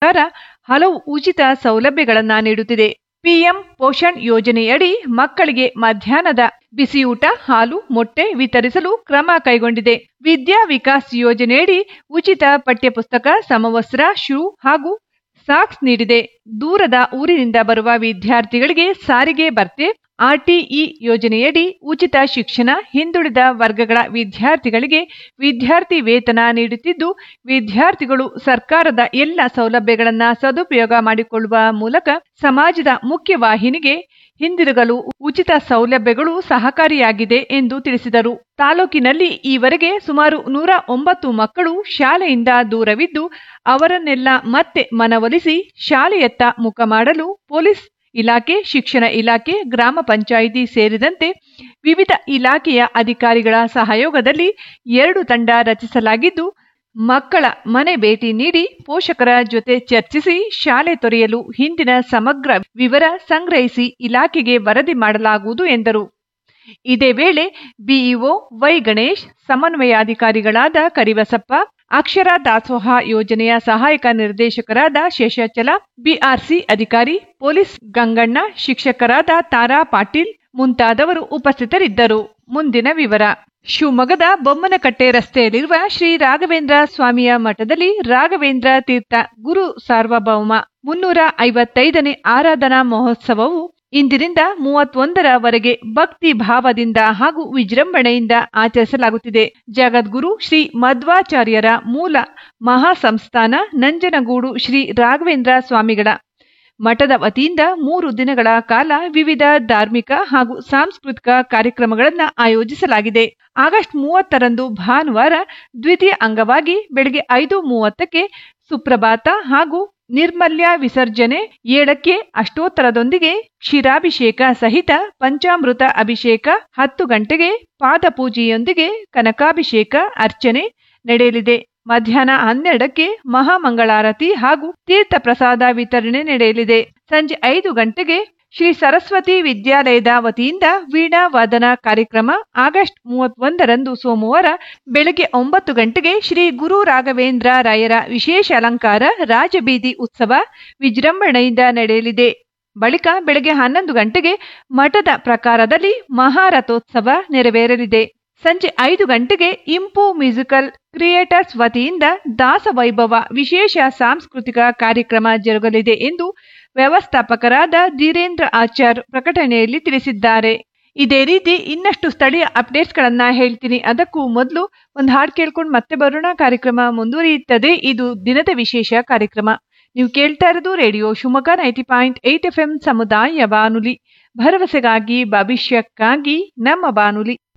ಸರ್ಕಾರ ಹಲವು ಉಚಿತ ಸೌಲಭ್ಯಗಳನ್ನ ನೀಡುತ್ತಿದೆ ಪಿಎಂ ಪೋಷಣ್ ಯೋಜನೆಯಡಿ ಮಕ್ಕಳಿಗೆ ಮಧ್ಯಾಹ್ನದ ಬಿಸಿಯೂಟ ಹಾಲು ಮೊಟ್ಟೆ ವಿತರಿಸಲು ಕ್ರಮ ಕೈಗೊಂಡಿದೆ ವಿದ್ಯಾ ವಿಕಾಸ್ ಯೋಜನೆಯಡಿ ಉಚಿತ ಪಠ್ಯಪುಸ್ತಕ ಸಮವಸ್ತ್ರ ಶೂ ಹಾಗೂ ಸಾಕ್ಸ್ ನೀಡಿದೆ ದೂರದ ಊರಿನಿಂದ ಬರುವ ವಿದ್ಯಾರ್ಥಿಗಳಿಗೆ ಸಾರಿಗೆ ಭತ್ಯೆ ಆರ್ಟಿಇ ಯೋಜನೆಯಡಿ ಉಚಿತ ಶಿಕ್ಷಣ ಹಿಂದುಳಿದ ವರ್ಗಗಳ ವಿದ್ಯಾರ್ಥಿಗಳಿಗೆ ವಿದ್ಯಾರ್ಥಿ ವೇತನ ನೀಡುತ್ತಿದ್ದು ವಿದ್ಯಾರ್ಥಿಗಳು ಸರ್ಕಾರದ ಎಲ್ಲ ಸೌಲಭ್ಯಗಳನ್ನ ಸದುಪಯೋಗ ಮಾಡಿಕೊಳ್ಳುವ ಮೂಲಕ ಸಮಾಜದ ಮುಖ್ಯ ವಾಹಿನಿಗೆ ಹಿಂದಿರುಗಲು ಉಚಿತ ಸೌಲಭ್ಯಗಳು ಸಹಕಾರಿಯಾಗಿದೆ ಎಂದು ತಿಳಿಸಿದರು ತಾಲೂಕಿನಲ್ಲಿ ಈವರೆಗೆ ಸುಮಾರು ನೂರ ಒಂಬತ್ತು ಮಕ್ಕಳು ಶಾಲೆಯಿಂದ ದೂರವಿದ್ದು ಅವರನ್ನೆಲ್ಲ ಮತ್ತೆ ಮನವೊಲಿಸಿ ಶಾಲೆಯತ್ತ ಮುಖ ಮಾಡಲು ಪೊಲೀಸ್ ಇಲಾಖೆ ಶಿಕ್ಷಣ ಇಲಾಖೆ ಗ್ರಾಮ ಪಂಚಾಯಿತಿ ಸೇರಿದಂತೆ ವಿವಿಧ ಇಲಾಖೆಯ ಅಧಿಕಾರಿಗಳ ಸಹಯೋಗದಲ್ಲಿ ಎರಡು ತಂಡ ರಚಿಸಲಾಗಿದ್ದು ಮಕ್ಕಳ ಮನೆ ಭೇಟಿ ನೀಡಿ ಪೋಷಕರ ಜೊತೆ ಚರ್ಚಿಸಿ ಶಾಲೆ ತೊರೆಯಲು ಹಿಂದಿನ ಸಮಗ್ರ ವಿವರ ಸಂಗ್ರಹಿಸಿ ಇಲಾಖೆಗೆ ವರದಿ ಮಾಡಲಾಗುವುದು ಎಂದರು ಇದೇ ವೇಳೆ ಬಿಇಒ ವೈ ಗಣೇಶ್ ಸಮನ್ವಯಾಧಿಕಾರಿಗಳಾದ ಕರಿಬಸಪ್ಪ ಅಕ್ಷರ ದಾಸೋಹ ಯೋಜನೆಯ ಸಹಾಯಕ ನಿರ್ದೇಶಕರಾದ ಶೇಷಾಚಲ ಬಿಆರ್ಸಿ ಅಧಿಕಾರಿ ಪೊಲೀಸ್ ಗಂಗಣ್ಣ ಶಿಕ್ಷಕರಾದ ತಾರಾ ಪಾಟೀಲ್ ಮುಂತಾದವರು ಉಪಸ್ಥಿತರಿದ್ದರು ಮುಂದಿನ ವಿವರ ಶಿವಮೊಗ್ಗದ ಬೊಮ್ಮನಕಟ್ಟೆ ರಸ್ತೆಯಲ್ಲಿರುವ ಶ್ರೀ ರಾಘವೇಂದ್ರ ಸ್ವಾಮಿಯ ಮಠದಲ್ಲಿ ರಾಘವೇಂದ್ರ ತೀರ್ಥ ಗುರು ಸಾರ್ವಭೌಮ ಮುನ್ನೂರ ಐವತ್ತೈದನೇ ಆರಾಧನಾ ಮಹೋತ್ಸವವು ಇಂದಿನಿಂದ ಮೂವತ್ತೊಂದರವರೆಗೆ ಭಕ್ತಿ ಭಾವದಿಂದ ಹಾಗೂ ವಿಜೃಂಭಣೆಯಿಂದ ಆಚರಿಸಲಾಗುತ್ತಿದೆ ಜಗದ್ಗುರು ಶ್ರೀ ಮಧ್ವಾಚಾರ್ಯರ ಮೂಲ ಮಹಾಸಂಸ್ಥಾನ ನಂಜನಗೂಡು ಶ್ರೀ ರಾಘವೇಂದ್ರ ಸ್ವಾಮಿಗಳ ಮಠದ ವತಿಯಿಂದ ಮೂರು ದಿನಗಳ ಕಾಲ ವಿವಿಧ ಧಾರ್ಮಿಕ ಹಾಗೂ ಸಾಂಸ್ಕೃತಿಕ ಕಾರ್ಯಕ್ರಮಗಳನ್ನು ಆಯೋಜಿಸಲಾಗಿದೆ ಆಗಸ್ಟ್ ಮೂವತ್ತರಂದು ಭಾನುವಾರ ದ್ವಿತೀಯ ಅಂಗವಾಗಿ ಬೆಳಗ್ಗೆ ಐದು ಮೂವತ್ತಕ್ಕೆ ಸುಪ್ರಭಾತ ಹಾಗೂ ನಿರ್ಮಲ್ಯ ವಿಸರ್ಜನೆ ಏಳಕ್ಕೆ ಅಷ್ಟೋತ್ತರದೊಂದಿಗೆ ಕ್ಷೀರಾಭಿಷೇಕ ಸಹಿತ ಪಂಚಾಮೃತ ಅಭಿಷೇಕ ಹತ್ತು ಗಂಟೆಗೆ ಪಾದಪೂಜೆಯೊಂದಿಗೆ ಕನಕಾಭಿಷೇಕ ಅರ್ಚನೆ ನಡೆಯಲಿದೆ ಮಧ್ಯಾಹ್ನ ಹನ್ನೆರಡಕ್ಕೆ ಮಹಾಮಂಗಳಾರತಿ ಹಾಗೂ ತೀರ್ಥ ಪ್ರಸಾದ ವಿತರಣೆ ನಡೆಯಲಿದೆ ಸಂಜೆ ಐದು ಗಂಟೆಗೆ ಶ್ರೀ ಸರಸ್ವತಿ ವಿದ್ಯಾಲಯದ ವತಿಯಿಂದ ವೀಣಾ ವಾದನ ಕಾರ್ಯಕ್ರಮ ಆಗಸ್ಟ್ ಮೂವತ್ತೊಂದರಂದು ಸೋಮವಾರ ಬೆಳಗ್ಗೆ ಒಂಬತ್ತು ಗಂಟೆಗೆ ಶ್ರೀ ಗುರು ರಾಘವೇಂದ್ರ ರಾಯರ ವಿಶೇಷ ಅಲಂಕಾರ ರಾಜಬೀದಿ ಉತ್ಸವ ವಿಜೃಂಭಣೆಯಿಂದ ನಡೆಯಲಿದೆ ಬಳಿಕ ಬೆಳಗ್ಗೆ ಹನ್ನೊಂದು ಗಂಟೆಗೆ ಮಠದ ಪ್ರಕಾರದಲ್ಲಿ ಮಹಾರಥೋತ್ಸವ ನೆರವೇರಲಿದೆ ಸಂಜೆ ಐದು ಗಂಟೆಗೆ ಇಂಪು ಮ್ಯೂಸಿಕಲ್ ಕ್ರಿಯೇಟರ್ಸ್ ವತಿಯಿಂದ ದಾಸವೈಭವ ವಿಶೇಷ ಸಾಂಸ್ಕೃತಿಕ ಕಾರ್ಯಕ್ರಮ ಜರುಗಲಿದೆ ಎಂದು ವ್ಯವಸ್ಥಾಪಕರಾದ ಧೀರೇಂದ್ರ ಆಚಾರ್ ಪ್ರಕಟಣೆಯಲ್ಲಿ ತಿಳಿಸಿದ್ದಾರೆ ಇದೇ ರೀತಿ ಇನ್ನಷ್ಟು ಸ್ಥಳೀಯ ಅಪ್ಡೇಟ್ಸ್ಗಳನ್ನ ಹೇಳ್ತೀನಿ ಅದಕ್ಕೂ ಮೊದಲು ಒಂದು ಹಾಡು ಕೇಳ್ಕೊಂಡು ಮತ್ತೆ ಬರೋಣ ಕಾರ್ಯಕ್ರಮ ಮುಂದುವರಿಯುತ್ತದೆ ಇದು ದಿನದ ವಿಶೇಷ ಕಾರ್ಯಕ್ರಮ ನೀವು ಕೇಳ್ತಾ ಇರೋದು radio Shivamogga ninety point eight F M ಸಮುದಾಯ ಬಾನುಲಿ ಭರವಸೆಗಾಗಿ ಭವಿಷ್ಯಕ್ಕಾಗಿ ನಮ್ಮ ಬಾನುಲಿ